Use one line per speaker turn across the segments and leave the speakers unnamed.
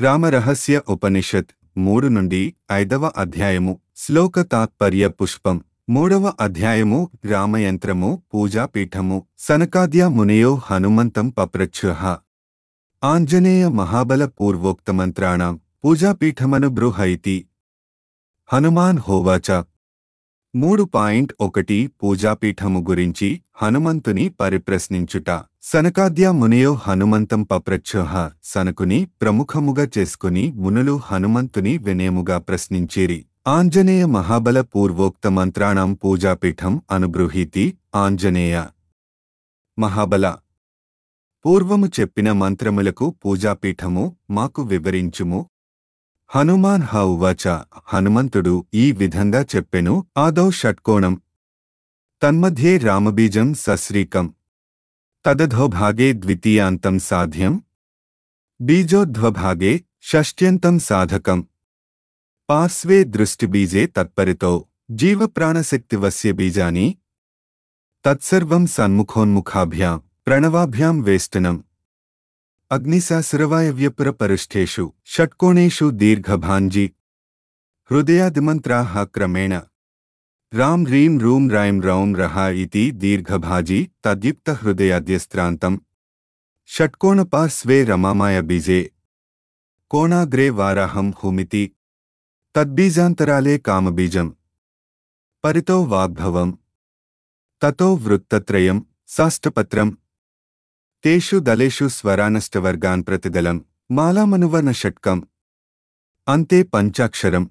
రామరహస్య ఉపనిషత్ మూడు నుండి ఐదవ అధ్యాయము శ్లోక తాత్పర్య పుష్పం మూడవ అధ్యాయము రామయంత్రము పూజాపీఠము సనకాద్య మునయో హనుమంతం పప్రచ్చుహ ఆంజనేయ మహాబల పూర్వోక్తమంత్రాణం పూజాపీఠమనుబృహ ఇతి హనుమాన్ హోవాచ మూడు పాయింట్ ఒకటి పూజాపీఠము గురించి హనుమంతుని పరిప్రశ్నించుట సనకాద్య మునియో హనుమంతం పప్రచ్చుహ సనకుని ప్రముఖముగా చేసుకుని మునులు హనుమంతుని వినయముగా ప్రశ్నించిరి ఆంజనేయ మహాబల పూర్వోక్త మంత్రాణం పూజాపీఠం అనుబృహీతి ఆంజనేయ మహాబల పూర్వము చెప్పిన మంత్రములకు పూజాపీఠము మాకు వివరించుము హనుమాన్ హ ఉవాచ హనుమంతుడు ఈ విధంగా చెప్పెను ఆదౌ షట్కోణం తన్మధ్యే రామబీజం సశ్రీకం తదధోభాగే ద్వితీయాంతం సాధ్యం బీజోధ్వభాగే షష్ట్యంతం సాధకం పార్శ్వే దృష్టిబీజే తత్పరితో జీవప్రాణశక్తివస్య బీజాని తత్సర్వం సన్ముఖోన్ముఖాభ్యాం ప్రణవాభ్యాం వేష్టనం అగ్నిశాస్త్రవాయవ్యపురపరుష్ఠేషు షట్కోణేషు దీర్ఘభాంజి హృదయాదిమంత్రాः క్రమేణ రాం హ్రీం రూం రైం రౌం రహ ఇతి దీర్ఘభాజి తద్యుక్తహృదయాద్యస్త్రాంతం షట్కోణపార్శ్వే రమామాయ బీజే కోణాగ్రే వారాహం హుమితి తద్బీజాంతరాలే కామబీజం పరితో వాగ్భవం తతో వృత్తత్రయం సాష్టపత్రం తేషు దళేషు స్వరానష్టవర్గాన్ ప్రతిదలం మాలామనువర్ణ షట్కం అంతే పంచాక్షరం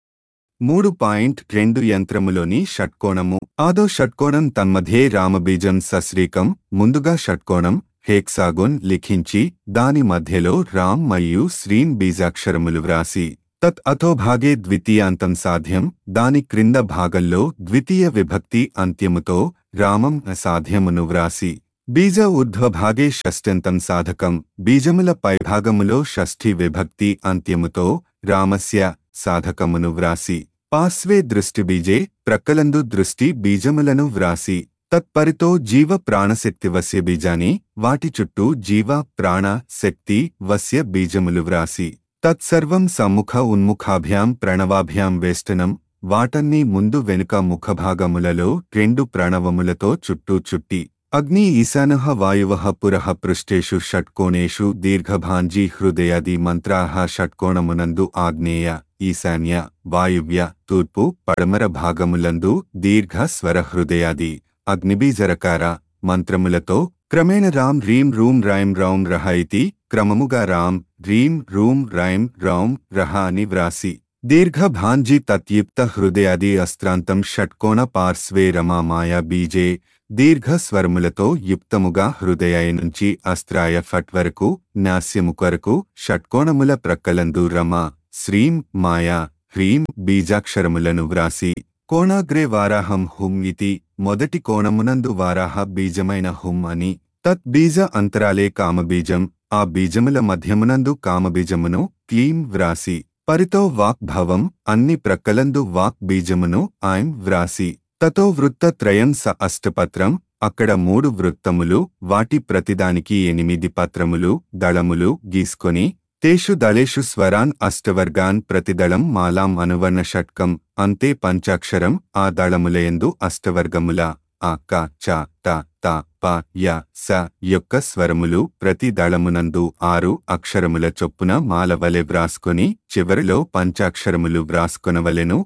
మూడు పాయింట్ రెండు యంత్రములోని షట్కోణము ఆదో షట్కోణం తన్మధ్యే రామబీజం సశ్రీకం ముందుగా షట్కోణం హేక్సాగోన్ లిఖించి దాని మధ్యలో రామ్ మరియు శ్రీన్ బీజాక్షరములు వ్రాసి తత్ అథోభాగే ద్వితీయాంతం సాధ్యం దాని క్రింద భాగంలో ద్వితీయ విభక్తి అంత్యముతో రామం అసాధ్యమును వ్రాసి బీజ ఊర్ధ్వభాగే షష్ట్యంతం సాధకం బీజముల పైభాగములో షష్ఠి విభక్తి అంత్యముతో రామస్య సాధకమును వ్రాసి పార్శ్వే దృష్టిబీజే ప్రక్కలందు దృష్టి బీజములను వ్రాసి తత్పరితో జీవ ప్రాణశక్తి వస్య బీజాని వాటి చుట్టూ జీవ ప్రాణ శక్తి వస్య బీజములు వ్రాసి తత్సర్వం సమ్ముఖ ఉన్ముఖాభ్యాం ప్రణవాభ్యాం వేష్టనం వాటన్నీ ముందు వెనుక ముఖభాగములలో రెండు ప్రణవములతో చుట్టూ చుట్టి అగ్ని ఈశానః వాయువః పురః పృష్ఠేషు షట్కోణేషు దీర్ఘభాంజీ హృదయాది మంత్రాః షట్కోణమునందు ఆగ్నేయ ఈశాన్య వాయువ్య తూర్పు పడమర భాగములందు దీర్ఘ స్వర హృదయాది అగ్నిబీజరకార మంత్రములతో క్రమేణ రాం హ్రీం రూం రైం రౌం రహ ఇతి క్రమముగా రాం హ్రీం రూం రైం రౌం రహ అని వ్రాసి దీర్ఘభాంజీ తత్యుక్త హృదయాది అస్త్రాంతం షట్కోణ పార్శ్వే రమా మాయా బీజే దీర్ఘ స్వరములతో యుక్తముగా హృదయాయ నుంచి అస్త్రాయ ఫట్ వరకు నాస్యము కొరకు షట్కోణముల ప్రక్కలందు రమ శ్రీం మాయా హ్రీం బీజాక్షరములను వ్రాసి కోణాగ్రే వారాహం హుం ఇతి మొదటి కోణమునందు వారాహ బీజమైన హుం అని తత్ బీజ అంతరాలే కామబీజం ఆ బీజముల మధ్యమునందు కామబీజమును క్లీం వ్రాసి పరితో వాక్ భవం అన్ని ప్రక్కలందు వాక్ బీజమును ఐం వ్రాసి తతో వృత్తత్రయం స అష్టపత్రం అక్కడ మూడు వృత్తములు వాటి ప్రతిదానికి ఎనిమిది పత్రములు దళములు గీసుకొని తేషు దళేషు స్వరాన్ అష్టవర్గాన్ ప్రతిదళం మాలాం అనువర్ణ షట్కం అంతే పంచాక్షరం ఆ దళములయందు అష్టవర్గముల ఆ క చ త త ప య స యొక్క స్వరములు ప్రతి దళమునందు ఆరు అక్షరముల చొప్పున మాలవలె వ్రాసుకొని చివరిలో పంచాక్షరములు వ్రాసుకొనవలెను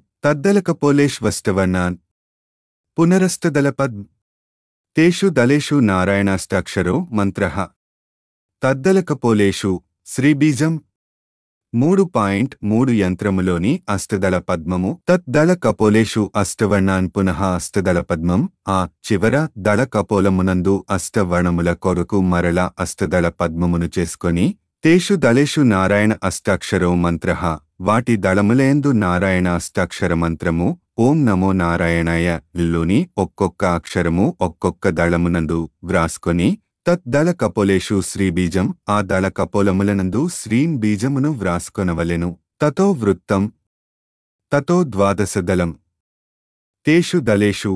తద్దలకపోలేష్వష్టవర్ణాన్ పునరష్టదలపద్ తేషు దళేషు నారాయణాష్టాక్షరో మంత్రః తద్దలకపోలేషు శ్రీబీజం మూడు పాయింట్ మూడు యంత్రములోని అష్టదళ పద్మము తద్దళ కపోలేషు అష్టవర్ణాన్ పునః అష్టదళ పద్మం ఆ చివర దళ కపోలమునందు అష్టవర్ణముల కొరకు మరల అష్టదళ పద్మమును చేసుకొని తేషు దళేషు నారాయణ అష్టాక్షరో మంత్రః వాటి దళములేందు నారాయణ అష్టాక్షర మంత్రము ఓం నమో నారాయణాయ లోని ఒక్కొక్క అక్షరము ఒక్కొక్క దళమునందు వ్రాసుకొని తద్దళ కపోలేషు శ్రీబీజం ఆ దళ కపోలములనందు శ్రీం బీజమును వ్రాసుకొనవలెను తతో వృత్తం తతో ద్వాదశదళం తేషు దళేషు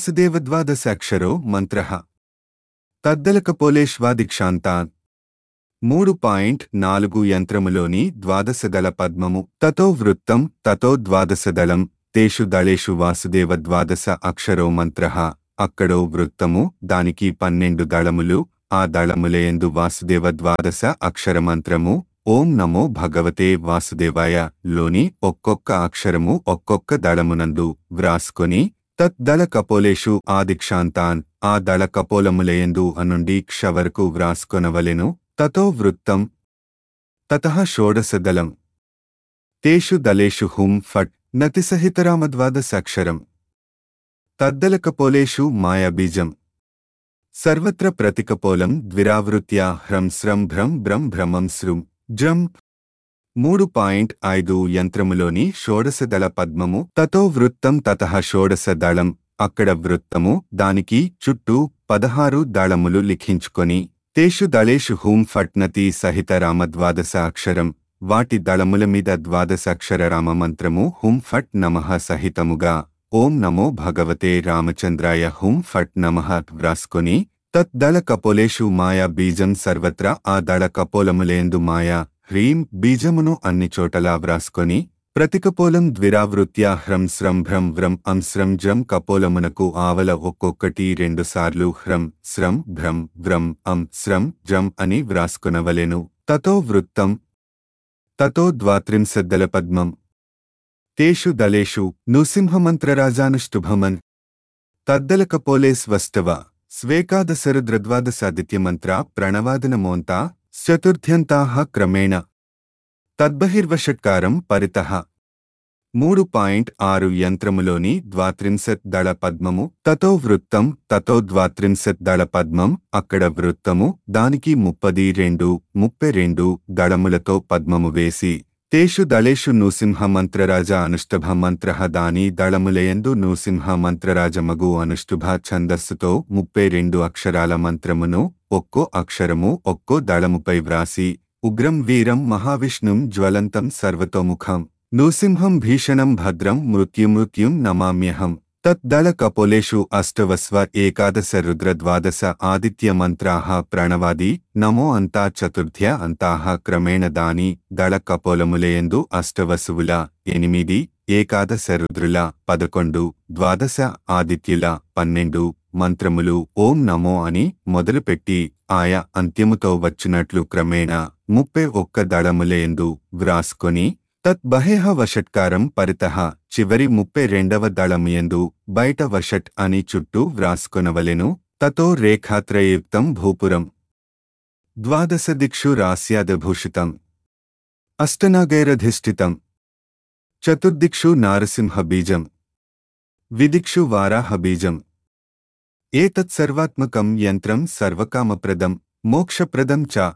వాసుదేవద్వాదశాక్షరో మంత్రః తద్దలకపోలేష్వాదిక్షాంతాన్ మూడు పాయింట్ నాలుగు యంత్రములోని ద్వాదశదళ పద్మము తతో వృత్తం తతో ద్వాదశదళం తేషు దళేషు వాసుదేవ ద్వాదశ అక్షరో మంత్రః అక్కడో వృత్తము దానికి పన్నెండు దళములు ఆ దళములయందు వాసుదేవ ద్వాదశ అక్షరమంత్రము ఓం నమో భగవతే వాసుదేవాయ లోని ఒక్కొక్క అక్షరము ఒక్కొక్క దళమునందు వ్రాసుకొని తత్ దళ కపోలేషు ఆదిక్షాంతాన్ ఆ దళ కపోలములయందు అనుండి క్ష వరకు వ్రాసుకొనవలెను తతో వృత్తం తతః షోడశదళం తేషు దళేషు హుం ఫట్ నతిసహితరామద్వాదశాక్షరం తద్దలకపోలేషు మాయాబీజం సర్వత్ర ప్రతికపోలం ద్విరావృత్యా హ్రం స్రం భ్రం భ్రం భ్రమం సృం జం మూడు పాయింట్ ఐదు యంత్రములోని షోడశదళ పద్మము తతో వృత్తం తతః షోడశ దళం అక్కడ వృత్తము దానికి చుట్టూ పదహారు దళములు లిఖించుకొని తేషు దళేషు హూం ఫట్నతి సహిత రామద్వాదశ అక్షరం వాటి దళముల మీద ద్వాదశాక్షర రామమంత్రము హుం ఫట్ నమః సహితముగా ఓం నమో భగవతే రామచంద్రాయ హుం ఫట్ నమః వ్రాసుకొని తత్ దళ కపోలేషు మాయా బీజం సర్వత్రా ఆ దళ కపోలములేందు మాయా హ్రీం బీజమును అన్ని చోటలా వ్రాసుకొని ప్రతికపోలం ద్విరావృత్యా హ్రం స్రం భ్రం వ్రం అం స్రం జం కపోలమునకు ఆవల ఒక్కొక్కటి రెండుసార్లు హ్రం స్రం భ్రం వ్రం అం స్రం జం అని వ్రాసుకొనవలెను తతో వృత్తం తతో ద్వాత్రింశద్దల పద్మం తేషు దళేషు నృసింహమంత్రరాజానుష్టుభమన్ తద్దలకపోలే స్వస్తవ స్వేకాదశరుద్రద్వాదశాదిత్యమంత్ర ప్రణవాదనమోంతా చతుర్థ్యంతాః క్రమేణ తద్బహిర్వషట్కారం పరితః మూడు పాయింట్ ఆరు యంత్రములోని ద్వాత్రింశత్ దళ పద్మము తతో వృత్తం తతో ద్వాత్రింశత్ దళ పద్మం అక్కడ వృత్తము దానికి ముప్పది రెండు ముప్పై రెండు దళములతో పద్మము వేసి తేషు దళేషు నృసింహ మంత్రరాజ అనుష్ఠభ మంత్ర దాని దళములయందు నృసింహ మంత్రరాజమగు అనుష్ఠుభ ఛందస్సుతో ముప్పై రెండు అక్షరాల మంత్రమును ఒక్కో అక్షరము ఒక్కో దళముపై వ్రాసి ఉగ్రం వీరం మహావిష్ణుం జ్వలంతం సర్వతోముఖం నృసింహం భీషణం భద్రం మృత్యుమృత్యుం నమామ్యహం తద్దళ కపోలేషు అష్టవస్వ ఏకాదశ రుద్రద్వాదశ ఆదిత్య మంత్రాః ప్రణవాది నమో అంతా చతుర్థ్య అంతాః క్రమేణ దాని దళ కపోలములేయందు అష్టవసువుల ఎనిమిది ఏకాదశ రుద్రుల పదకొండు ద్వాదశ ఆదిత్యుల పన్నెండు మంత్రములు ఓం నమో అని మొదలుపెట్టి ఆయా అంత్యముతో వచ్చినట్లు క్రమేణ ముప్పై ఒక్క దళములేందు వ్రాసుకొని తత్ బహేహ వషట్కారం పరితః చివరి ముప్పై రెండవ దళముయందు బయట వషట్ అని చుట్టూ వ్రాసుకొనవలెను తతో రేఖాత్రయుక్తం భూపురం ద్వాదశ దిక్షు రాస్యాదభూషితం అష్టనాగైరధిష్ఠితం చతుర్దిక్షు నారసింహ బీజం విదిక్షు వారాహ బీజం ఏతత్సర్వాత్మకం యంత్రం సర్వకామప్రదం మోక్షప్రదం చ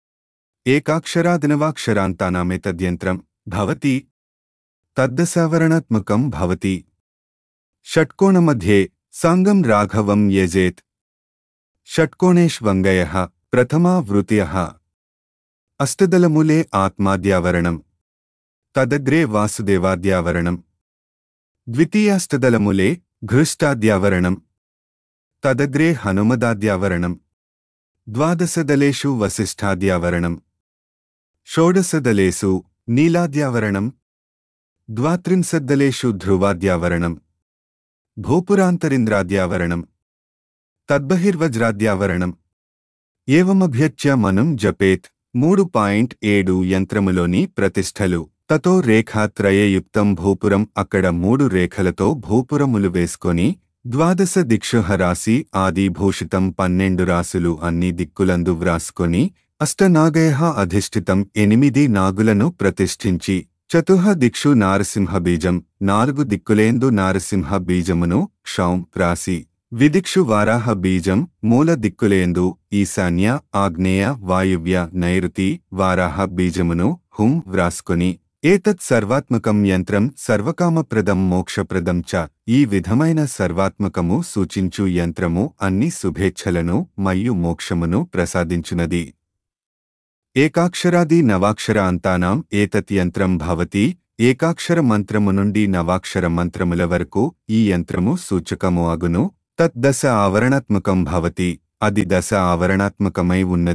ఏకాక్షరాదినవాక్షరాంతానామేతద్యంత్రం భవతి తద్దసావరణాత్మకం భవతి షట్కోణमध्ये సాంగం రాఘవం యజేత్ షట్కోణేష్వంగయః ప్రథమా వృత్యః అష్టదలమూలే ఆత్మాద్యావరణం తదగ్రే వాసుదేవాద్యావరణం ద్వితీయాష్టదలమూలే ఘృష్టాద్యావరణం తదగ్రే హనుమదాద్యావరణం ద్వాదశదలేషు వసిష్ఠాద్యావరణం షోడశదలేషు నీలాద్యావరణం ద్వాత్రింశద్దలేషు ధ్రువాద్యావరణం భూపురాంతరింద్రాద్యావరణం తద్బహిర్వజ్రాద్యావరణం ఏవమభ్యచ్య మనం జపేత్ మూడు పాయింట్ ఏడు యంత్రములోని ప్రతిష్ఠలు తతో రేఖాత్రయయుక్తం భూపురం అక్కడ మూడు రేఖలతో భూపురములు వేసుకొని ద్వాదశ దిక్షుహ రాశి ఆది భూషితం పన్నెండు రాసులు అన్ని దిక్కులందు వ్రాసుకొని అష్టనాగయ అధిష్ఠితం ఎనిమిది నాగులను ప్రతిష్ఠించి చతుహ దిక్షు నారసింహ బీజం నాలుగు దిక్కులేందు నారసింహ బీజమును క్షౌం రాసి విదిక్షు వారాహ బీజం మూల దిక్కులేందు ఈశాన్య ఆగ్నేయ వాయువ్య నైరుతి వారాహ బీజమును హుం వ్రాసుకొని ఏతత్ సర్వాత్మకం యంత్రం సర్వకామప్రదం మోక్షప్రదం చ ఈ విధమైన సర్వాత్మకము సూచించు యంత్రము అన్ని శుభేచ్ఛలను మరియు మోక్షమును ప్రసాదించునది ఏకాక్షరాది నవాక్షర అంతానాం ఏతత్ యంత్రం భవతి ఏకాక్షర మంత్రము నుండి నవాక్షర మంత్రముల వరకు ఈ యంత్రము సూచకము అగును తత్ దశ ఆవరణాత్మకం భవతి అది దశ ఆవరణాత్మకమై ఉన్నది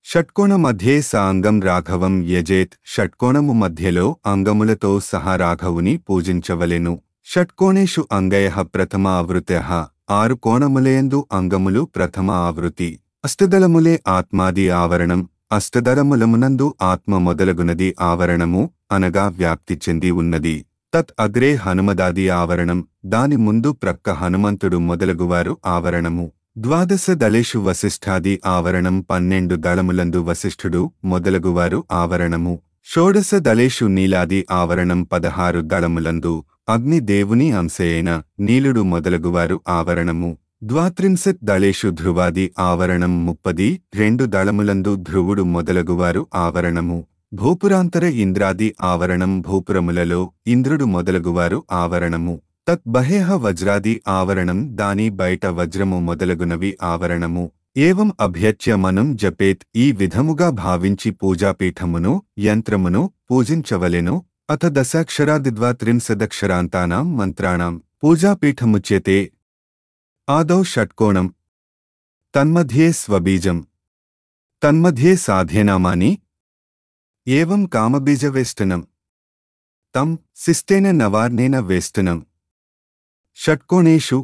షట్కోణ మధ్యే స అంగం రాఘవం యజేత్ షట్కోణము మధ్యలో అంగములతో సహా రాఘవుని పూజించవలెను షట్కోణేషు అంగయ ప్రథమ ఆవృత్య ఆరు కోణములేందు అంగములు ప్రథమ ఆవృతి అష్టదళములే ఆత్మాది ఆవరణం అష్టదళములమునందు ఆత్మ మొదలగునది ఆవరణము అనగా వ్యాప్తి చెంది ఉన్నది తత్ అగ్రే హనుమదాది ఆవరణం దాని ముందు ప్రక్క హనుమంతుడు మొదలగువారు ఆవరణము ద్వాదశ దళేషు వశిష్ఠాది ఆవరణం పన్నెండు దళములందు వశిష్ఠుడు మొదలగువారు ఆవరణము షోడశ దళేషు నీలాది ఆవరణం పదహారు దళములందు అగ్ని దేవుని అంశయైన నీలుడు మొదలగువారు ఆవరణము ద్వాత్రింశత్ దళేషు ధ్రువాది ఆవరణం ముప్పది రెండు దళములందు ధ్రువుడు మొదలగువారు ఆవరణము భూపురాంతర ఇంద్రాది ఆవరణం భూపురములలో ఇంద్రుడు మొదలగువారు ఆవరణము తత్ బహేహ వజ్రాది ఆవరణం దాని బయట వజ్రము మొదలగునవి ఆవరణము ఏవం అభ్యచ్య మనం జపేత్ ఈ విధముగా భావించి పూజాపీఠమును యంత్రమును పూజించవలెను అథ దశాక్షరాదిద్వా త్రింశదక్షరాంతానాం మంత్రాణం పూజాపీఠముచ్యతే ఆదౌ షట్కోణం తన్మధ్యే స్వబీజం తన్మధ్యే సాధ్యనామాని ఏవం కామబీజవేష్టనం తం శిష్టేన నవార్ణేన వేష్టనం షట్కోణేషు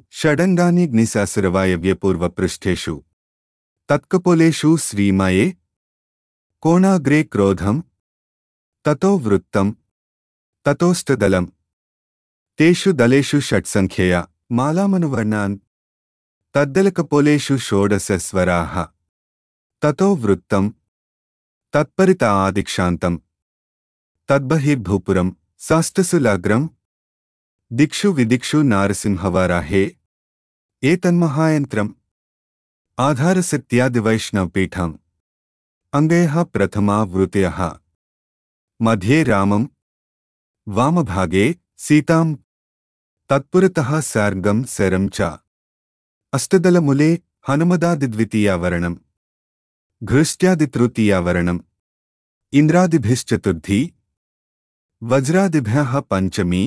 షడంగానిగ్నిశాసురవాయవ్యపూర్వపృష్ఠేషు తత్కపోలేషు శ్రీమయే కోణాగ్రే క్రోధం తతో వృత్తం తతోష్టదలం తేషు దళేషు షట్సంఖ్యయా మాలామనువర్ణాన్ తద్దలకపోలేషు షోడశ స్వరాః తతో వృత్తం తత్పరిత ఆదిక్షాంతం తద్బహిర్భూపురం సాష్టసులాగ్రం దిక్షు విదిక్షు నారసింహవారాహే ఏతన్మహాయంత్రం ఆధారశక్త్యాదివైష్ణవపీఠం అంగయః ప్రథమా వృతయः మధ్యే రామం వామభాగే సీతాం తత్పురతः సార్గం శరం చ అష్టదళములే హనుమదాదిద్వితీయావరణం घृष्ट्यादितृतीयावरणम् इन्द्रादिभिश्चतुर्थी वज्रादिभ्यः पञ्चमी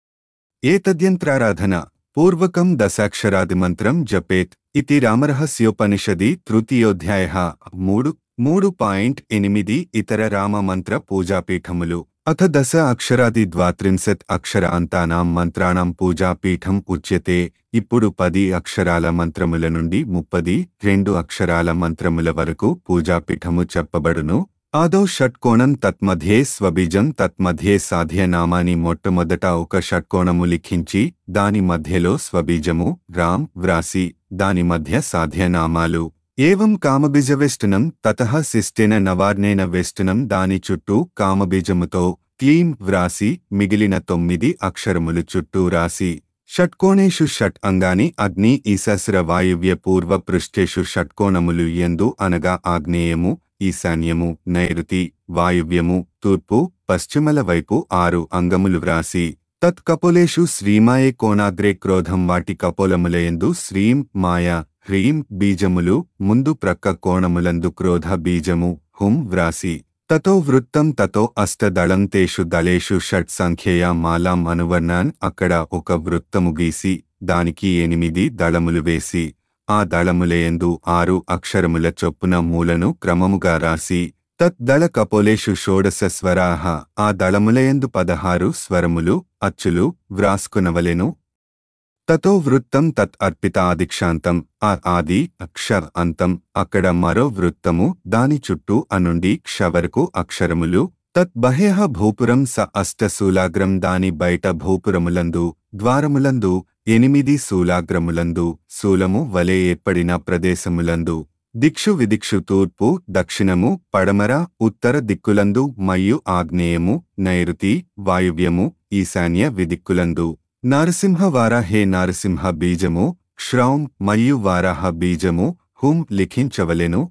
एतद्यन्त्राराधना पूर्वकं दशाक्षरादिमन्त्रं जपेत् इति रामरहस्योपनिषदि तृतीयोऽध्यायः मूडु మూడు పాయింట్ ఎనిమిది ఇతర రామమంత్ర పూజాపీఠములు అథ దశ అక్షరాది ద్వాత్రింశత్ అక్షర అంతానాం మంత్రాణం పూజాపీఠం ఉచ్యతే ఇప్పుడు పది అక్షరాల మంత్రముల నుండి ముప్పది రెండు అక్షరాల మంత్రముల వరకు పూజాపీఠము చెప్పబడును ఆదౌ షట్కోణం తత్మధ్యే స్వబీజం తత్మధ్యే సాధ్యనామాని మొట్టమొదట ఒక షట్కోణము లిఖించి దాని మధ్యలో స్వబీజము రామ్ వ్రాసి దాని మధ్య సాధ్యనామాలు ఏవం కామబీజవేష్టనం తతః శిష్టేన నవార్ణేన వేష్టనం దాని చుట్టూ కామబీజముతో క్లీం వ్రాసి మిగిలిన తొమ్మిది అక్షరములు చుట్టూ రాసి షట్కోణేషు షట్ అంగాని అగ్ని ఈశాస్ర వాయువ్య పూర్వ పృష్ఠేషు షట్కోణములు ఎందు అనగా ఆగ్నేయము ఈశాన్యము నైరుతి వాయువ్యము తూర్పు పశ్చిమల వైపు ఆరు అంగములు వ్రాసి తత్ కపోలేషు శ్రీమాయే కోణాగ్రే క్రోధం వాటి కపోలములయందు శ్రీం మాయ హ్రీం బీజములు ముందు ప్రక్క కోణములందు క్రోధ బీజము హుం వ్రాసి తతో వృత్తం తతో అష్టదళం తేషు దళేషు షట్ సంఖ్యయా మాలాం అనువర్ణాన్ అక్కడ ఒక వృత్తము గీసి దానికి ఎనిమిది దళములు వేసి ఆ దళములయందు ఆరు అక్షరముల చొప్పున మూలను క్రమముగా రాసి తత్ దళ కపోలేషు షోడశ స్వరాహ ఆ దళములయందు పదహారు స్వరములు అచ్చులు వ్రాసుకునవలెను తతో వృత్తం తత్ అర్పిత ఆదిక్షాంతం ఆ ఆది అక్ష అంతం అక్కడ మరో వృత్తము దాని చుట్టూ అనుండి క్ష వరకు అక్షరములు తత్ బహేహ భూపురం స అష్ట శూలాగ్రం దాని బయట భూపురములందు ద్వారములందు ఎనిమిది శూలాగ్రములందు శూలము వలె ఏర్పడిన ప్రదేశములందు దిక్షు విదిక్షు తూర్పు దక్షిణము పడమర ఉత్తర దిక్కులందు మరియు ఆగ్నేయము నైరుతి వాయువ్యము ఈశాన్య విదిక్కులందు నరసింహ వారాహే నరసింహ బీజము శ్రౌం మరియు వారాహ బీజము హుం లిఖించవలెను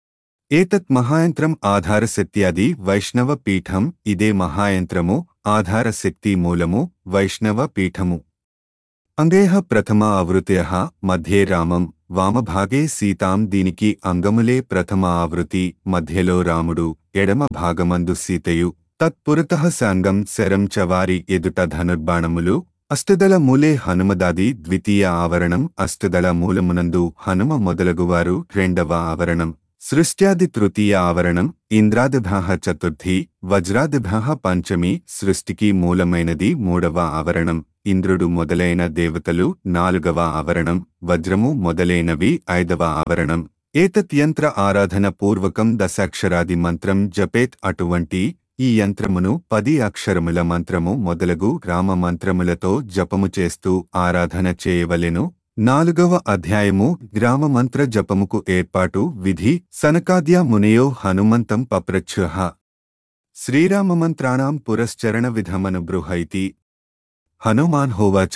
ఏతత్ మహాయంత్రం ఆధారశక్త్యాది వైష్ణవ పీఠం ఇదే మహాయంత్రము ఆధారశక్తి మూలము వైష్ణవ పీఠము అంగేహ ప్రథమ ఆవృతయ మధ్యే రామం వామభాగే సీతాం దీనికి అంగములే ప్రథమ ఆవృతి మధ్యలో రాముడు ఎడమ భాగమందు సీతయు తత్పురతః సాంగం శరం చవారి ఎదుట ధనుర్బాణములు అష్టదళ మూలే హనుమదాది ద్వితీయ ఆవరణం అష్టదళ మూలమునందు హనుమ మొదలగువారు రెండవ ఆవరణం సృష్ట్యాది తృతీయ ఆవరణం ఇంద్రాదిభ్యాహ చతుర్థి వజ్రాదిభ్యాహ పంచమి సృష్టికి మూలమైనది మూడవ ఆవరణం ఇంద్రుడు మొదలైన దేవతలు నాలుగవ ఆవరణం వజ్రము మొదలైనవి ఐదవ ఆవరణం ఏతత్ యంత్ర ఆరాధన పూర్వకం దశాక్షరాది మంత్రం జపేత్ అటువంటి ఈ యంత్రమును పది అక్షరముల మంత్రము మొదలగు రామ మంత్రములతో జపము చేస్తూ ఆరాధన చేయవలెను నాలుగవ అధ్యాయము గ్రామ మంత్ర జపముకు ఏర్పాటు విధి సనకాద్య మునయో హనుమంతం పప్రచ్చుహ శ్రీరామమంత్రాణం పురశ్చరణ విధమను బృహైతి హనుమాన్ హోవాచ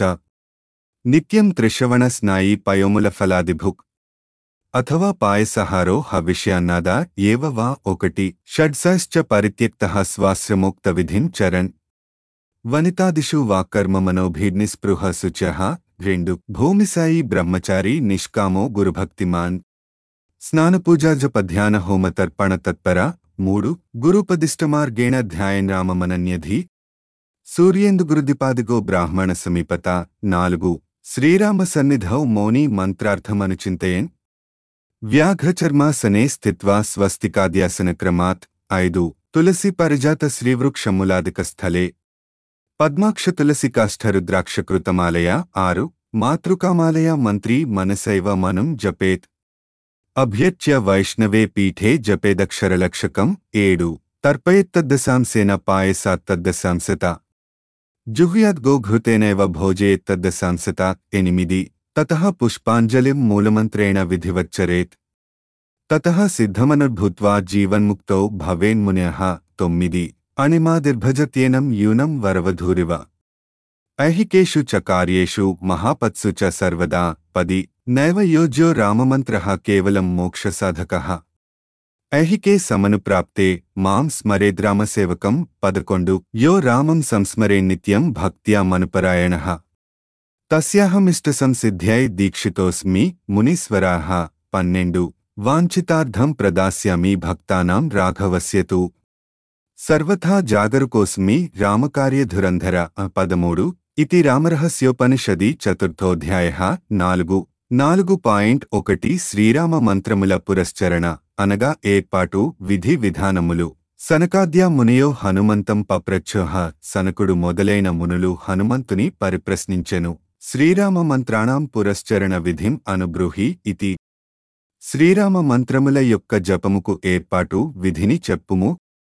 నిత్యం త్రిశ్రవణ స్నాయి పయోముల ఫలాదిభుక్ అథవా పాయసహారో హవిష్యాన్నాద ఏవ వా ఒకటి షడ్సశ్చ పరిత్యక్త స్వాస్యముక్త విధిం చరణ్ వనితాదిషు వాక్కర్మ మనోభిర్నిస్పృహ శుచః రెండు భూమిసాయి బ్రహ్మచారి నిష్కామో గురుభక్తిమాన్ స్నానపూజాజపధ్యాన హోమ తర్పణ తత్పర మూడు గురుపదిష్టమార్గేణ ధ్యాయన్ రామమనన్యధి సూర్యేందు గురుదిపాదిగో బ్రాహ్మణ సమీపత నాలుగు శ్రీరామ సన్నిధౌ మౌని మంత్రార్థమనుచింతయన్ వ్యాఘ్రచర్మాసనే స్థిత్వా స్వస్తికాద్యాసనక్రమాత్ ఐదు తులసి పరిజాత శ్రీవృక్షములాదిక స్థలే పద్మాక్ష తులసి కాష్ఠరుద్రాక్షకృతమాలయ ఆరు మాతృకామాలయ మంత్రి మనసైవ మనం జపేత్ అభ్యర్చ్య వైష్ణవే పీఠే జపేదక్షరలక్షకం ఏడు తర్పయేత్తద్దశాంసేన పాయసాత్తద్దశాంసత జుహ్యాద్గోఘృతేనైవ భోజేత్తద్దశాంసత ఎనిమిది తతః పుష్పాంజలిం మూలమంత్రేణ విధివచ్చరేత్ తతః సిద్ధమనుద్భూత్వా జీవన్ముక్తో భవేన్మునః తొమ్మిది అణిమాదిర్భజత్యేనం యూనం వరవధూరివ ఐహికేషు చ కార్యేషు మహాపత్సు చ సర్వదా పది నైవ యోజ్యో రామమంత్రః కేవలం మోక్షసాధకః ఐహికే సమనుప్రాప్తే మాం స్మరేద్రామసేవకం పదకొండు యో రామం సంస్మరే నిత్యం భక్త్యా మనుపరాయణః తస్యాహమిష్టసంసిద్ధ్యై దీక్షితోస్మి మునీశ్వరాः పన్నెండు వాంఛితార్థం ప్రదాస్యామి భక్తానాం రాఘవస్యతు సర్వథా జాగరుకోస్మి రామకార్యధురంధర పదమూడు ఇది రామరహస్యోపనిషది చతుర్థోధ్యాయ నాలుగు నాలుగు పాయింట్ ఒకటి శ్రీరామ మంత్రముల పురశ్చరణ అనగా ఏర్పాటు విధి విధానములు సనకాద్య మునియో హనుమంతం పప్రచ్ఛోహ సనకుడు మొదలైన మునులు హనుమంతుని పరిప్రశ్నించెను శ్రీరామ మంత్రాణం పురశ్చరణ విధిం అనుబ్రూహి ఇతి శ్రీరామ మంత్రముల యొక్క జపముకు ఏర్పాటు విధిని చెప్పుము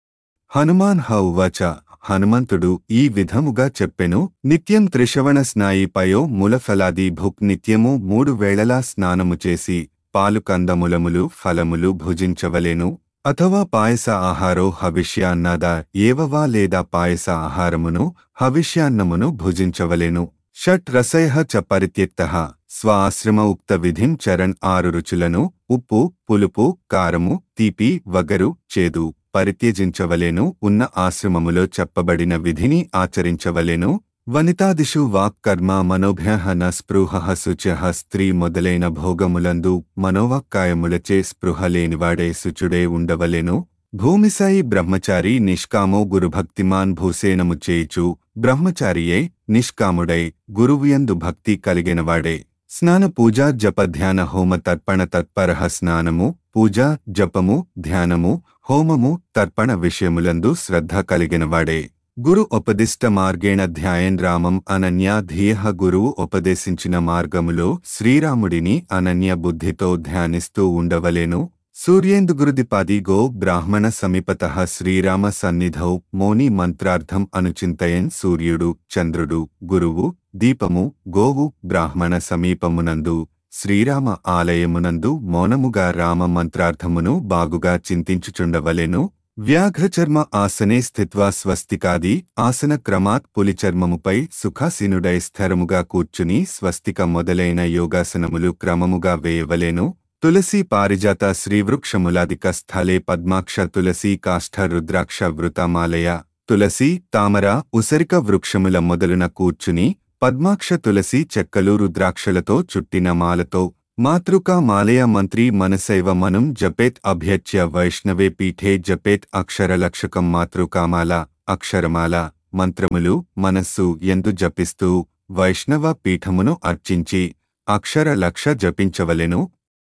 హనుమాన్ హ ఉవాచ హనుమంతుడు ఈ విధముగా చెప్పెను నిత్యం త్రిశవణ స్నాయి పయో మూలఫలాది భుక్ నిత్యము మూడు వేళలా స్నానము చేసి పాలు కందములములు ఫలములు భుజించవలెను అథవా పాయస ఆహారో హవిష్యాన్నాద ఏవవా లేదా పాయస ఆహారమును హవిష్యాన్నమును భుజించవలెను షట్ రసయ చ పరిత్యక్త స్వ ఆశ్రమ ఉక్త విధిం చరణ్ ఆరు రుచులను ఉప్పు పులుపు కారము తీపి వగరు చేదు పరిత్యజించవలెను ఉన్న ఆశ్రమములో చెప్పబడిన విధిని ఆచరించవలెను వనితాదిషు వాక్కర్మ మనోభ్య న స్పృహ శుచ స్త్రీ మొదలైన భోగములందు మనోవాక్కాయములచే స్పృహ లేనివాడే శుచుడే ఉండవలెను భూమిసాయి బ్రహ్మచారి నిష్కామో గురుభక్తిమాన్ భూసేనము చేయిచు బ్రహ్మచారియై నిష్కాముడై గురువుయందు భక్తి కలిగినవాడే స్నాన పూజ జప ధ్యాన హోమ తర్పణ తత్పరః స్నానము పూజ జపము ధ్యానము హోమము తర్పణ విషయములందు శ్రద్ధ కలిగినవాడే గురు ఉపదిష్ట మార్గేణ ధ్యాయన్ రామం అనన్య ధీయ గురువు ఉపదేశించిన మార్గములో శ్రీరాముడిని అనన్య బుద్ధితో ధ్యానిస్తూ ఉండవలెను సూర్యేందు గురుదిపాది గో బ్రాహ్మణ సమీపత శ్రీరామ సన్నిధౌ మౌని మంత్రార్థం అనుచింతయన్ సూర్యుడు చంద్రుడు గురువు దీపము గోవు బ్రాహ్మణ సమీపమునందు శ్రీరామ ఆలయమునందు మౌనముగా రామ మంత్రార్థమును బాగుగా చింతించుచుండవలెను వ్యాఘ్రచర్మ ఆసనే స్థిత్వా స్వస్తికాది ఆసన క్రమాత్ పులిచర్మముపై సుఖాసీనుడై స్థిరముగా కూర్చుని స్వస్తిక మొదలైన యోగాసనములు క్రమముగా వేయవలెను తులసి పారిజాత శ్రీవృక్షములాదిక స్థలే పద్మాక్ష తులసి కాష్ఠ రుద్రాక్ష వృతమాలయ తులసి తామర ఉసరిక వృక్షముల మొదలున కూర్చుని పద్మాక్ష తులసి చెక్కలు రుద్రాక్షలతో చుట్టిన మాలతో మాతృకా మాలయ మంత్రి మనసైవ మనం జపేత్ అభ్యర్చ్య వైష్ణవే పీఠే జపేత్ అక్షరలక్షకం మాతృకామాల అక్షరమాల మంత్రములు మనస్సు ఎందు జపిస్తూ వైష్ణవ పీఠమును అర్చించి అక్షర లక్ష జపించవలెను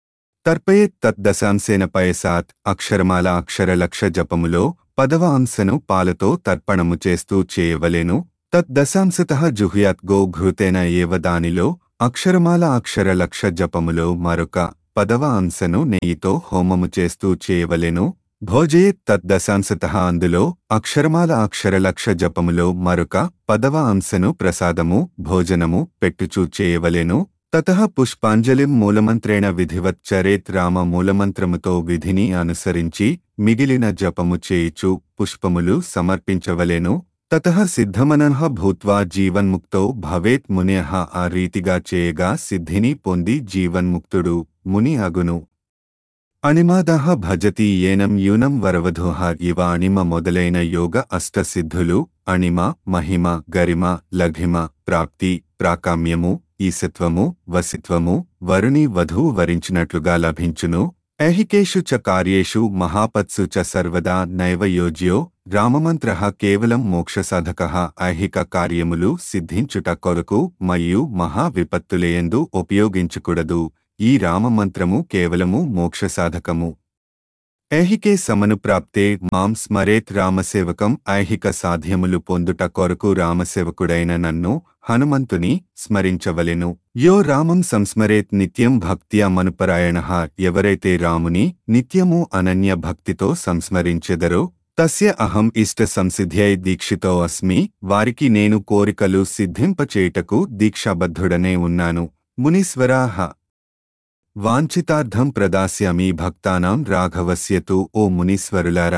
తర్పయేత్ తద్దశాంశేన పయసాత్ అక్షరమాల అక్షరలక్ష జపములో పదవ అంశను పాలతో తర్పణము చేస్తూ చేయవలెను తద్దశాంశత జుహ్యాత్ గోఘృతేన ఏవ దానిలో అక్షరమాల అక్షరలక్ష జపములో మరొక పదవ అంశను నెయ్యితో హోమము చేస్తూ చేయవలెను భోజయేత్ తద్దశాంశత అందులో అక్షరమాల అక్షరలక్ష జపములో మరొక పదవ అంశను ప్రసాదము భోజనము పెట్టుచూ చేయవలెను తత పుష్పాంజలిం మూలమంత్రేణ విధివత్ చరేత్ రామ మూలమంత్రముతో విధిని అనుసరించి మిగిలిన జపము చేయుచు పుష్పములు సమర్పించవలెను తత సిద్ధమనః భూత్వా జీవన్ముక్తో భవేత్ మునియః ఆ రీతిగా చేయగా సిద్ధిని పొంది జీవన్ముక్తుడు ముని అగును అణిమాదహ భజతి ఏనం యూనం వరవధోహ ఇవ అణిమ మొదలైన యోగ అష్టసిద్ధులు అణిమ మహిమ గరిమ లఘిమ ప్రాప్తి ప్రాకామ్యము ఈసత్వము వసిత్వము వరుణి వధువు వరించినట్లుగా లభించును ఐహికేషు చ కార్యేషు మహాపత్సు చ సర్వదా నైవ యోజ్యో రామమంత్ర కేవలం మోక్షసాధక ఐహిక కార్యములు సిద్ధించుట కొరకు మరియు మహా విపత్తులేయందు ఉపయోగించకూడదు ఈ రామమంత్రము కేవలము మోక్షసాధకము ఐహికే సమను ప్రాప్తే మాం స్మరేత్ రామసేవకం ఐహిక సాధ్యములు పొందుట కొరకు రామసేవకుడైన నన్ను హనుమంతుని స్మరించవలెను యో రామం సంస్మరేత్ నిత్యం భక్త్యా మనుపరాయణ ఎవరైతే రాముని నిత్యము అనన్య భక్తితో సంస్మరించెదరో తస్య అహం ఇష్ట సంసిద్ధ్యై దీక్షితో అస్మి వారికి నేను కోరికలు సిద్ధింపచేయుటకు దీక్షాబద్ధుడనే ఉన్నాను మునీశ్వరాహ వాంఛితార్థం ప్రదాస్యామి భక్తానాం రాఘవస్యతు ఓ మునీశ్వరులారా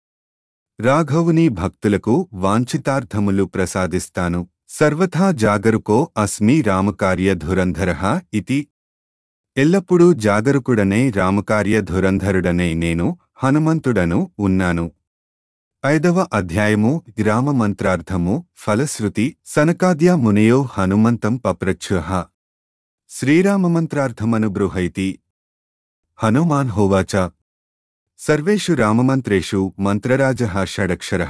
రాఘవుని భక్తులకు వాంఛితార్థములు ప్రసాదిస్తాను సర్వథా జాగరుకో అస్మి రామకార్య ధురంధర ఇతి ఎల్లప్పుడూ జాగరుకుడనే రామకార్య ధురంధరుడనే నేను హనుమంతుడను ఉన్నాను ఐదవ అధ్యాయము రామమంత్రార్థము ఫలశ్రుతి సనకాద్య మునయో హనుమంతం పప్రచ్చుహ శ్రీరామమంత్రార్థమనుబృహైతి హనుమాన్ హోవాచ సర్వేషు రామమంత్రేషు మంత్రరాజः షడక్షరः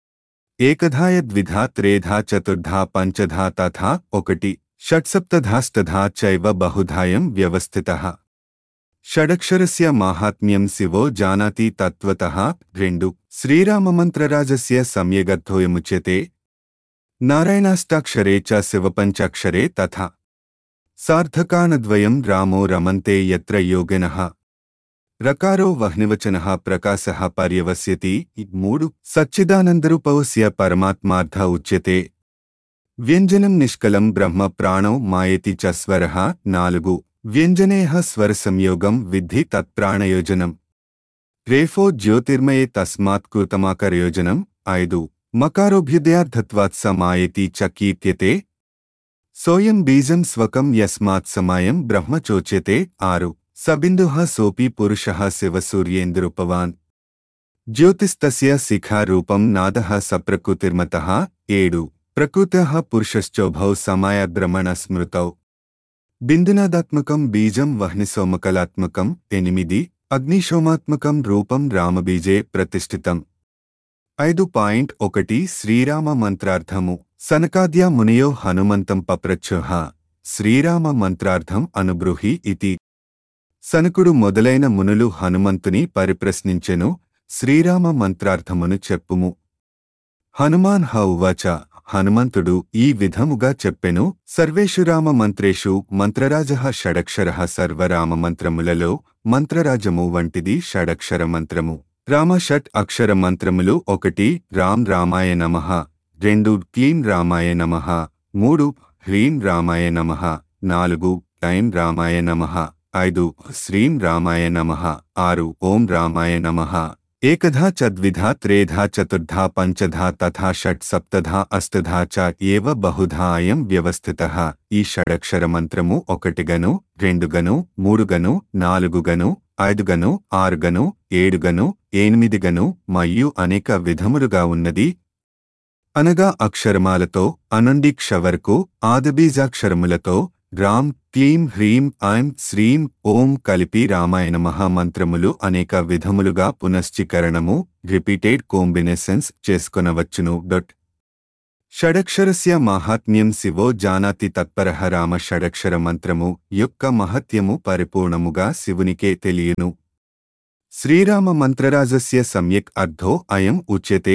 ఏకధాయ ద్విధా త్రేధా చతుర్ధా పంచధా తథా ఒకటి షట్సప్తధాస్తధా చైవ బహుధాయం వ్యవస్థితః షడక్షరస్య మాహాత్మ్యం శివో జానాతి తత్వతః రెండు శ్రీరామమంత్రరాజస్య సమ్యగర్థోయముచ్యతే నారాయణాష్టాక్షరే చ శివపంచాక్షరే తథా సార్థకానద్వయం రామో రమంతే యత్ర యోగినః రకారో వహ్నివచనః ప్రకాశः పర్యవస్యతి మూడు సచ్చిదానందరూపవస్య పరమాత్మార్థ ఉచ్యతే వ్యంజనం నిష్కలం బ్రహ్మ ప్రాణౌ మాయతి చ స్వరః నాలుగు వ్యంజనేహ స్వరసంయోగం విద్ధి తత్ప్రాణయోజనం రేఫో జ్యోతిర్మయే తస్మాత్ కృతమాకరయోజనం ఐదు మకారోభ్యుదయార్థత్వాత్ సమాయతి చ కీర్త్యతే సోయం బీజం స్వకం యస్మాత్ సమాయం బ్రహ్మచోచ్యతే ఆరు సబిందుః సోపి పురుషः శివసూర్యేంద్రుపవాన్ జ్యోతిస్తస్య శిఖారూపం నాదః సప్రకృతిర్మతः ఏడు ప్రకృతః పురుషశ్చోభౌ సమాయద్రమణ స్మృతౌ బిందునాదాత్మకం బీజం వహ్నిసోమకలాత్మకం ఎనిమిది అగ్నిశోమాత్మకం రూపం రామబీజే ప్రతిష్ఠితం ఐదు పాయింట్ ఒకటి శ్రీరామ మంత్రార్థము సనకాద్య మునియో హనుమంతం పప్రచ్చుహ శ్రీరామ మంత్రార్థం అనుబృహి ఇతి సనకుడు మొదలైన మునులు హనుమంతుని పరిప్రశ్నించెను శ్రీరామ మంత్రార్థమును చెప్పుము హనుమాన్ హ ఉవాచ హనుమంతుడు ఈ విధముగా చెప్పెను సర్వేషు రామ మంత్రేషు మంత్రరాజ షడక్షర సర్వరామ మంత్రములలో మంత్రరాజము వంటిది షడక్షర మంత్రము రామ షట్ అక్షర మంత్రములు ఒకటి రామ్ రామాయ నమః రెండు క్లీం రామాయ నమః మూడు హ్రీం రామాయ నమః నాలుగు టైం రామాయ నమః ఐదు శ్రీం రామాయ నమః ఆరు ఓం రామాయ నమః ఏకధా చ ద్విధా త్రేధా చతుర్ధా పంచధా తథా షట్ సప్తధా అష్టధా చ ఏవ బహుధా అయం వ్యవస్థితః ఈ షడక్షర మంత్రము ఒకటిగను రెండుగను మూడుగను నాలుగుగను ఐదుగను ఆరుగను ఏడుగను ఎనిమిదిగను మరియు అనేక విధములుగా ఉన్నది అనగా అక్షరమాలతో అనండీక్ష వరకు ఆదబీజాక్షరములతో రామ్ క్లీం హ్రీం ఐం శ్రీం ఓం కలిపి రామాయణ మహామంత్రములు అనేక విధములుగా పునశ్చీకరణము రిపీటెడ్ కోంబినేషన్స్ చేసుకొనవచ్చును డొట్ షడక్షరస్య మాహాత్మ్యం శివో జానాతి తత్పరః రామ షడక్షర మంత్రము యొక్క మహత్యము పరిపూర్ణముగా శివునికే తెలియను శ్రీరామ మంత్రరాజస్య సమ్యక్ అర్థో అయం ఉచ్యతే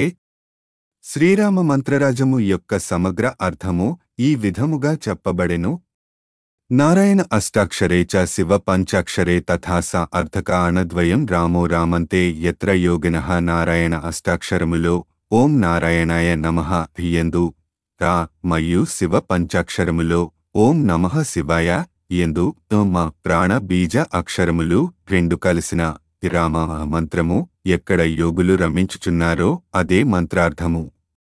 శ్రీరామ మంత్రరాజము యొక్క సమగ్ర అర్థము ఈ విధముగా చెప్పబడెను నారాయణ అష్టాక్షరే చ శివ పంచాక్షరే తథా స అర్థక అనద్వయం రామో రామంతే యత్ర యోగినః నారాయణ అష్టాక్షరములో ఓం నారాయణాయ నమః యందు రా మరియు శివ పంచాక్షరములో ఓం నమః శివాయ ఎందు మ ప్రాణ బీజ అక్షరములు రెండు కలిసిన రామ మంత్రము ఎక్కడ యోగులు రమించుచున్నారో అదే మంత్రార్థము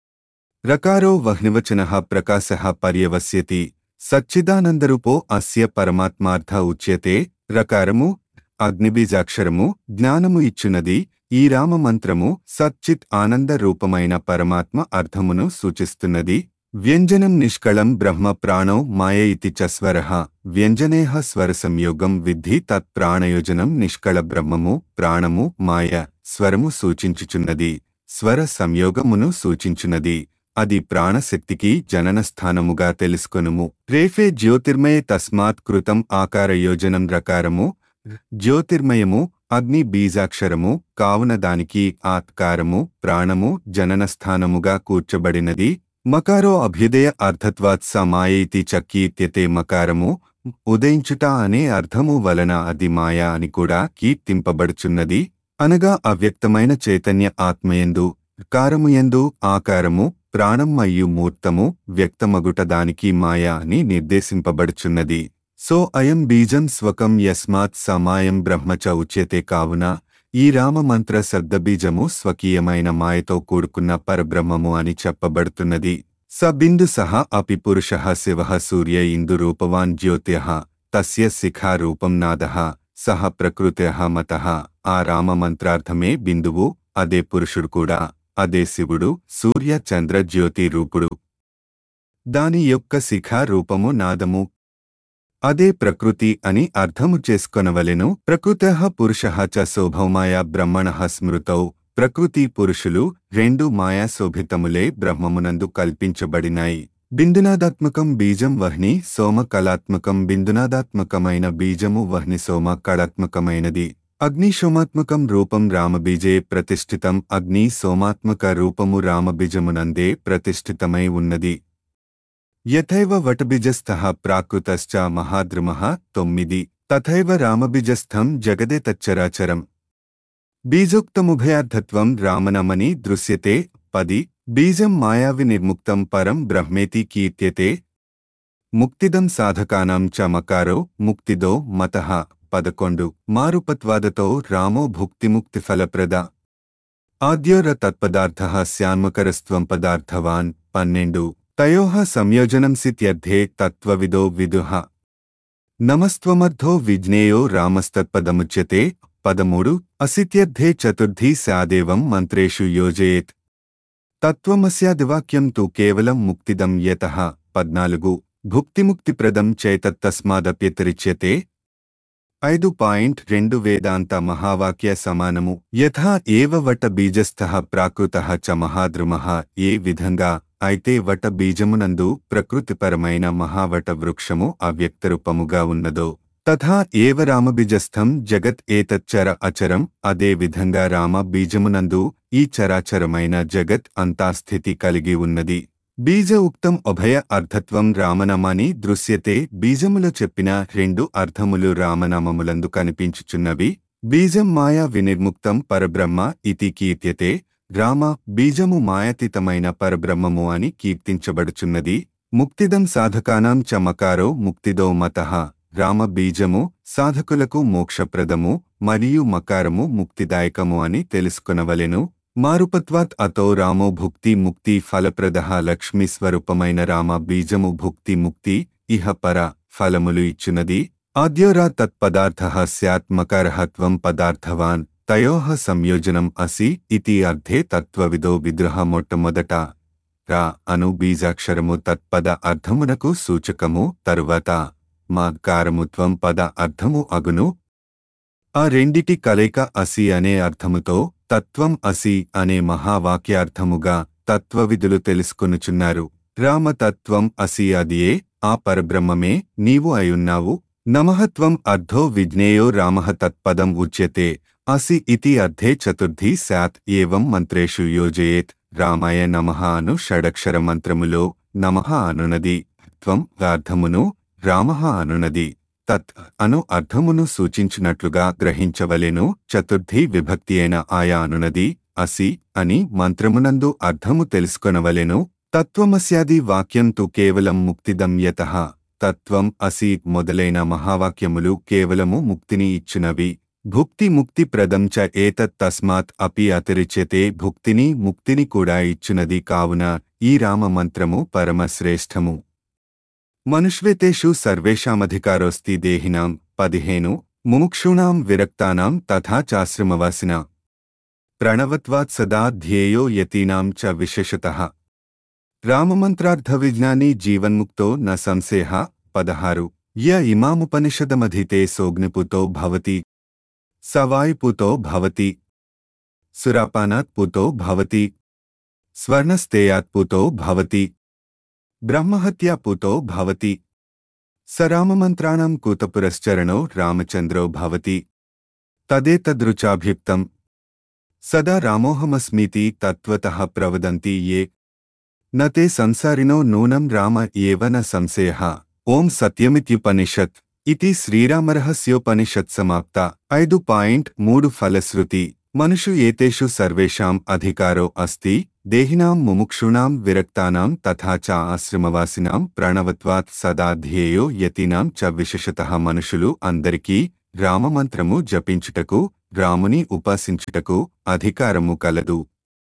రకారో వహ్నివచన ప్రకాశ పర్యవస్యతి సచ్చిదానందరూపో అస్య పరమాత్మార్థ ఉచ్యతే రకారము అగ్నిబీజాక్షరము జ్ఞానము ఇచ్చునది ఈ రామమంత్రము సచ్చిత్ ఆనంద రూపమైన పరమాత్మ అర్థమును సూచిస్తున్నది వ్యంజనం నిష్కళం బ్రహ్మ ప్రాణో మాయ ఇతి చ స్వరః వ్యంజనేహ స్వర సంయోగం విద్ధి తత్ ప్రాణయోజనం నిష్కళ బ్రహ్మము ప్రాణము మాయ స్వరము సూచించుచున్నది స్వర సంయోగమును సూచించున్నది అది ప్రాణశక్తికి జననస్థానముగా తెలుసుకొనుము రేఫే జ్యోతిర్మయ తస్మాత్ కృతం ఆకారయోజనం రకారము జ్యోతిర్మయము అగ్ని బీజాక్షరము కావున దానికి ఆత్కారము ప్రాణము జననస్థానముగా కూర్చబడినది మకారో అభ్యుదయ అర్థత్వాత్ సమాయైతి చక్కీర్త్యతే మకారము ఉదయించుట అనే అర్థము వలన అది మాయ అని కూడా కీర్తింపబడుచున్నది అనగా అవ్యక్తమైన చైతన్య ఆత్మయందు కారముయందు ఆకారము ప్రాణం మరియు మూర్తము వ్యక్తమగుట దానికి మాయ అని నిర్దేశింపబడుచున్నది సో అయం బీజం స్వకం యస్మాత్ సమాయం బ్రహ్మచ ఉచ్యతే కావున ఈ రామమంత్ర శబ్దబీజము స్వకీయమైన మాయతో కూడుకున్న పరబ్రహ్మము అని చెప్పబడుతున్నది స బిందు సహ అపి పురుష శివ సూర్య ఇందు రూపవాన్ జ్యోత్య తస్య శిఖారూపం నాద సహ ప్రకృత్య మత ఆ రామమంత్రార్థమే బిందువు అదే పురుషుడు కూడా అదే శివుడు సూర్య చంద్ర జ్యోతి రూపుడు దాని యొక్క శిఖా రూపము నాదము అదే ప్రకృతి అని అర్థము చేసుకొనవలెను ప్రకృత పురుష చ శోభౌమాయ బ్రహ్మణ స్మృతౌ ప్రకృతి పురుషులు రెండు మాయాశోభితములే బ్రహ్మమునందు కల్పించబడినాయి బిందునాదాత్మకం బీజం వహ్ని సోమ కళాత్మకం బిందునాదాత్మకమైన బీజము వహ్ని సోమ కళాత్మకమైనది అగ్నిశోమాత్మకం రూపం రామబీజే ప్రతిష్ఠితం అగ్ని సోమాత్మక రూపము రామబీజమునందే ప్రతిష్ఠితమై ఉన్నది యథైవ వటబీజస్థ ప్రాకృతశ్చ మహాద్రుమః తొమ్మిది తథైవ రామబీజస్థం జగదే తచ్చరాచరం బీజోక్తముభయార్థత్వం రామనమని దృశ్యతే పది బీజం మాయావి నిర్ముక్తం పరం బ్రహ్మేతి కీర్త్యతే ముక్తిదం సాధకానాం చ మకారో ముక్తిదో మతః పదకొండు మారుపత్వాదతో రామో భుక్తిముక్తిఫలప్రద ఆద్యోర తత్పదార్థ స్యాన్మకరస్త్వం పదార్థవాన్ పన్నెండు తయోః సంయోజనం సిత్యర్థే తత్వవిదో విదుః నమస్త్వమర్థో విజ్ఞేయో రామస్తత్పదముచ్యతే పదమూడు అసిత్యర్థే చతుర్థీ స్యాదేవం మంత్రేషు యోజయేత్ తత్వమస్యాదివాక్యం తు కేవలం ముక్తిదం యతః పద్నాలుగు భుక్తిముక్తిప్రదం చేతత్తస్మాదప్యతిరిచ్యతే ఐదు పాయింట్ రెండు వేదాంత మహావాక్య సమానము యథా ఏవ వట బీజస్థ ప్రాకృత చ మహాద్రుమః ఏ విధంగా అయితే వట బీజమునందు ప్రకృతిపరమైన మహావట వృక్షము అవ్యక్తరూపముగా ఉన్నదో తథా ఏవ రామబీజస్థం జగత్ ఏతచ్చర అచరం అదే విధంగా రామ బీజమునందు ఈ చరాచరమైన జగత్ అంతా స్థితి కలిగి ఉన్నది బీజ ఉక్తం ఉభయ అర్థత్వం రామనామాని దృశ్యతే బీజములో చెప్పిన రెండు అర్థములు రామనామములందు కనిపించుచున్నవి బీజం మాయా వినిర్ముక్తం పరబ్రహ్మ ఇతి కీర్త్యతే రామ బీజము మాయాతీతమైన పరబ్రహ్మము అని కీర్తించబడుచున్నది ముక్తిదం సాధకానాం చమకారో ముక్తిదో మతః రామ బీజము సాధకులకు మోక్షప్రదము మరియు మకారము ముక్తిదాయకము అని తెలుసుకొనవలెను మారుపత్వాత్ అతో రామో భుక్తి ముక్తి ఫలప్రద లక్ష్మీ స్వరూపమైన రామ బీజము భుక్తి ముక్తి ఇహ పర ఫలములు ఇచ్చునది ఆద్యోరా తత్పదార్థ స్యాత్మకరహత్వం పదార్థవాన్ తయోః సంయోజనం అసి ఇతి అర్థే తత్వవిదో విద్రహ మొట్టమొదట రా అను బీజాక్షరము తత్పద అర్థమునకు సూచకము తరువాత మా కారముత్వం పద అర్థము అగును ఆ రెండిటి కలయిక అసి అనే అర్థముతో తత్వం అసి అనే మహావాక్యార్థముగా తత్వవిధులు తెలుసుకొనుచున్నారు రామతత్వం అసి అదియే ఆ పరబ్రహ్మమే నీవు అయున్నావు నమహత్వం అర్ధో విజ్ఞేయో రామః తత్పదం ఉచ్యతే అసి ఇతి అర్ధే చతుర్థి శాత్ ఏవం మంత్రేషు యోజయేత్ రామాయ నమః అను షడక్షర మంత్రములో నమః అనునది త్వం అర్థమును రామః అనునది తత్ అను అర్థమును సూచించినట్లుగా గ్రహించవలెను చతుర్థి విభక్తి అయిన ఆయా అనునది అసి అని మంత్రమునందు అర్థము తెలుసుకొనవలెను తత్వమస్యాది వాక్యం తు కేవలం ముక్తిదం యతః తత్వం అసి మొదలైన మహావాక్యములు కేవలము ముక్తిని ఇచ్చునవి భుక్తి ముక్తి ప్రదం చ ఏతత్ తస్మాత్ అపి అతిరిచ్యతే భుక్తిని ముక్తిని కూడా ఇచ్చునది కావున ఈ రామ మంత్రము పరమశ్రేష్టము మనుష్వేతేషు సర్వేషామధికారోస్తి దేహినాం పదిహేను ముముక్షూణాం విరక్తానాం తథా చాశ్రమవాసిన ప్రణవత్వాత్ సదా ధ్యేయో యతీనాం చ విశేషతః రామమంత్రార్థవిజ్ఞాని జీవన్ముక్తో న సంశయ పదహారు య ఇమాముపనిషదమధితే సోగ్నిపుతో భవతి సవాయిపుతో భవతి సురాపానాత్ పుతో భవతి స్వర్ణస్తేయాత్ పుతో భవతి బ్రహ్మహత్యా పుతో భవతి సరామమంత్రాణం కూతపురశ్చరణో రామచంద్రో భవతి తదేతదృచాభిప్తం సదా రామోహమస్మీతి తత్వతః ప్రవదంతి ఏ నతే సంసారినో నూనం రామ ఏవ న సంశయః ఓం సత్యమిత్యుపనిషత్ ఇది శ్రీరామరహస్యోపనిషత్ సమాప్త ఐదు పాయింట్ మూడు ఫలశ్రుతి మనుషు ఏతేషు సర్వేషాం అధికారో అస్తి దేహినాం ముముక్షూణాం విరక్తానాం తథా చ ఆశ్రమవాసినాం ప్రణవత్వాత్ సదా ధ్యేయో యతినాం చ విశేషతః మనుషులు అందరికీ రామమంత్రము జపించుటకు రాముని ఉపాసించుటకు అధికారము కలదు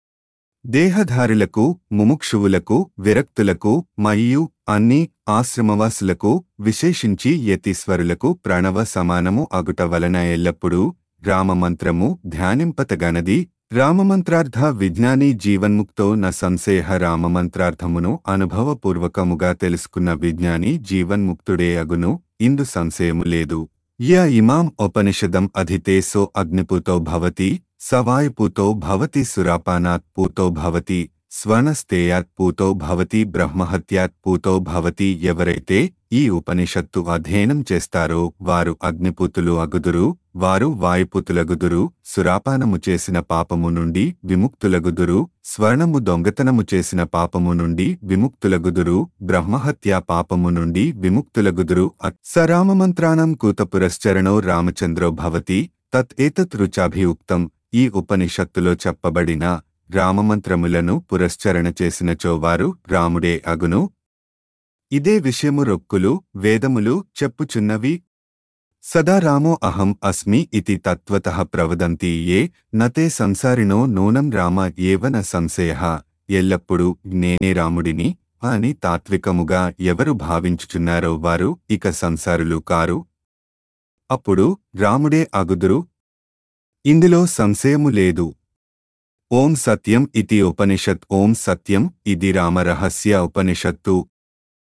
దేహధారులకు ముముక్షువులకు విరక్తులకు మరియు అన్ని ఆశ్రమవాసులకు విశేషించి యతీశ్వరులకు ప్రణవ సమానము అగుట వలన ఎల్లప్పుడూ రామమంత్రము ధ్యానింపతగనది రామమంత్రార్థ విజ్ఞాని జీవన్ముక్తో న సంశయ రామమంత్రార్థమును అనుభవపూర్వకముగా తెలుసుకున్న విజ్ఞాని జీవన్ముక్తుడే అగును ఇందు సంశయము లేదు య ఇమాం ఉపనిషదం అధితే సో అగ్నిపుతో భవతి సవాయుపుతో భవతి సురాపానాత్ పూతో భవతి స్వర్ణస్తేయాత్ పూతో భవతి బ్రహ్మహత్యాత్ పూతో భవతి ఎవరైతే ఈ ఉపనిషత్తు అధ్యయనం చేస్తారో వారు అగ్నిపుతులు అగుదురు వారు వాయుపుతులగుదురు సురాపానము చేసిన పాపము నుండి విముక్తులగుదురు స్వర్ణము దొంగతనము చేసిన పాపము నుండి విముక్తులగుదురు బ్రహ్మహత్యా పాపము నుండి విముక్తులగుదురు సరామమంత్రాణం కూతపురశ్చరణో రామచంద్రో భవతి తత్ ఏతత్ రుచాభియుక్తం ఈ ఉపనిషత్తులో చెప్పబడిన రామమంత్రములను పురశ్చరణ చేసినచో వారు రాముడే అగును ఇదే విషయము రొక్కులు వేదములు చెప్పుచున్నవి సదా రామో అహం అస్మి ఇతి తత్వతః ప్రవదంతి ఏ నతే సంసారినో నూనం రామ ఏవన సంశయ ఎల్లప్పుడూ నేనే రాముడిని అని తాత్వికముగా ఎవరు భావించుచున్నారో వారు ఇక సంసారులు కారు అప్పుడు రాముడే అగుదురు ఇందులో సంశయము లేదు ఓం సత్యం ఇతి ఉపనిషత్ ఓం సత్యం ఇది రామరహస్య ఉపనిషత్తు